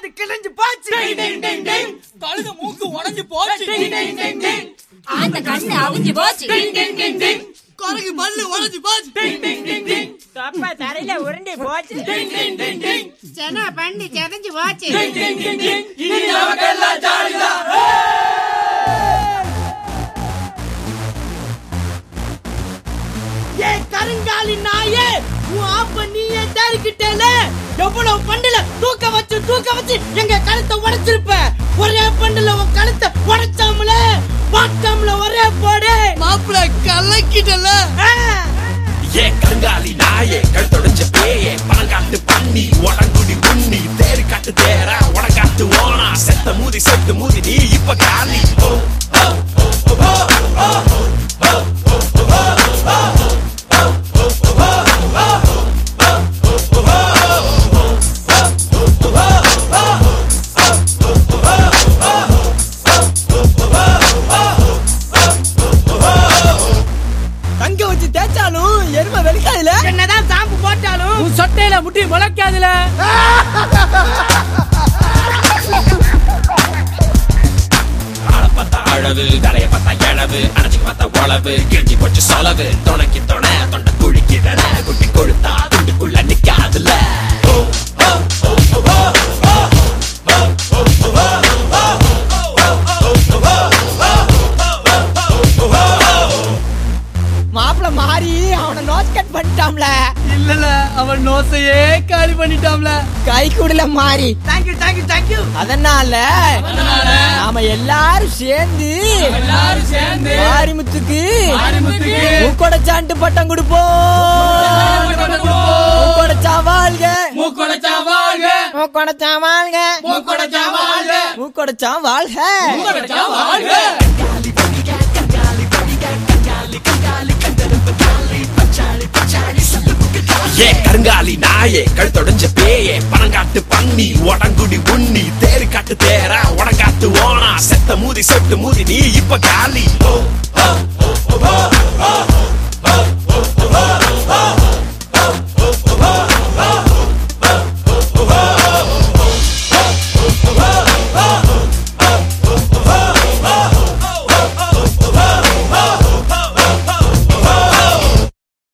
கிழிஞ்சு போச்சு கழுத மூக்கு உடைஞ்சு போச்சு அந்த கண்ணு அவிஞ்சு போச்சு குரங்கு பல்லு உடைஞ்சு போச்சு தொப்ப தரையில உருண்டு போச்சு சென பண்ணி செதஞ்சு போச்சு இனி நமக்கெல்லாம் ஜாலிதான் ஏ கருங்காலி நாயே உன் ஆப்ப நீயே தேடிக்கிட்டேல எவ்வளவு பண்டுல தூக்க வச்சு தூக்க வச்சு எங்க கழுத்தை உடைச்சிருப்ப ஒரே பண்டுல உன் கழுத்தை உடைச்சாமல பார்க்காமல ஒரே போடு மாப்பிள்ள கலக்கிட்டல ஆ. ஏ கருங்காலி நாயே கழுத்தொடைஞ்ச பேயே பணங்காட்டு பண்ணி உடங்குடி உண்ணி தேரு காட்டு தேரா உடங்காட்டு ஓனா செத்த மூதி செத்து மூதி நீ இப்ப காலி ஓ ஓ ஓ ஓ ஓ ஓ தங்க வச்சு தேய்ச்சாலும் எருமை வெளிக்காதுல என்னதான் சாம்பு போட்டாலும் உன் சொட்டையில முட்டி முளைக்காதுல ஆள பார்த்தா அழவு தலைய பார்த்தா எழவு அணைச்சு பார்த்தா உழவு கிழிஞ்சி போச்சு சொலவு துணைக்கு துணை தொண்டை குழிக்குதன குட்டி கொழுத்தா துண்டுக்குள்ள நிக்காதுல ஓ ஓ ஓ ஓ ஓ மாப்பிள்ள மாறி அவனை நோஸ் கட் பண்ணிட்டாம்ல இல்லல அவன் நோசையே காலி பண்ணிட்டாம்ல கை கூடல மாறி தேங்க்யூ தேங்க்யூ தேங்க்யூ அதனால நாம எல்லாரும் சேர்ந்து எல்லாரும் சேர்ந்து மாரிமுத்துக்கு மாரிமுத்துக்கு மூக்கொடைச்சான்ட்டு பட்டம் கொடுப்போம் மூக்கொடைச்சா வாழ்க மூக்கொடைச்சா வாழ்க மூக்கொடைச்சா வாழ்க மூக்கொடைச்சா வாழ்க மூக்கொடைச்சா வாழ்க மூக்கொடைச்சா வாழ்க ஏ கருங்காலி நாயே கழுத்தொடைஞ்ச பேயே பணங்காட்டு பண்ணி உடங்குடி உண்ணி தேரு காட்டு தேரா உடங்காட்டு ஓனா செத்த மூதி செட்டு மூதி நீ இப்ப காலி ஓ ஓ ஓ ஓ ஓ